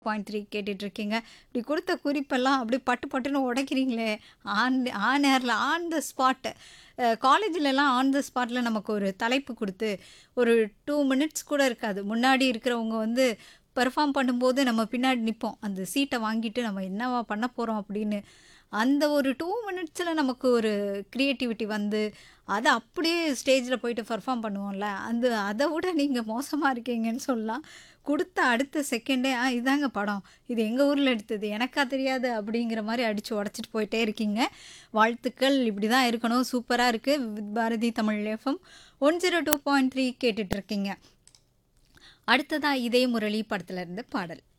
point three கேட்டுட்ருக்கீங்க இப்படி கொடுத்த குறிப்பெல்லாம் அப்படியே பட்டு பட்டுன்னு உடைக்கிறீங்களே ஆன் ஆன் ஏரில் ஆன் த ஸ்பாட்டு காலேஜிலலாம் ஆன் த ஸ்பாட்டில் நமக்கு ஒரு தலைப்பு கொடுத்து ஒரு டூ மினிட்ஸ் கூட இருக்காது முன்னாடி இருக்கிறவங்க வந்து பெர்ஃபார்ம் பண்ணும்போது நம்ம பின்னாடி நிற்போம் அந்த சீட்டை வாங்கிட்டு நம்ம என்னவா பண்ண போகிறோம் அப்படின்னு அந்த ஒரு டூ மினிட்ஸில் நமக்கு ஒரு க்ரியேட்டிவிட்டி வந்து அதை அப்படியே ஸ்டேஜில் போயிட்டு பெர்ஃபார்ம் பண்ணுவோம்ல அந்த அதை விட நீங்கள் மோசமாக இருக்கீங்கன்னு சொல்லலாம் கொடுத்த அடுத்த செகண்டே ஆ இதாங்க படம் இது எங்கள் ஊரில் எடுத்தது எனக்கா தெரியாது அப்படிங்கிற மாதிரி அடித்து உடச்சிட்டு போயிட்டே இருக்கீங்க வாழ்த்துக்கள் இப்படி தான் இருக்கணும் சூப்பராக இருக்குது with Bharati Tamil F M one zero two point three கேட்டுட்ருக்கீங்க அடுத்ததாக இதே முரளி படத்துல இருந்து பாடல்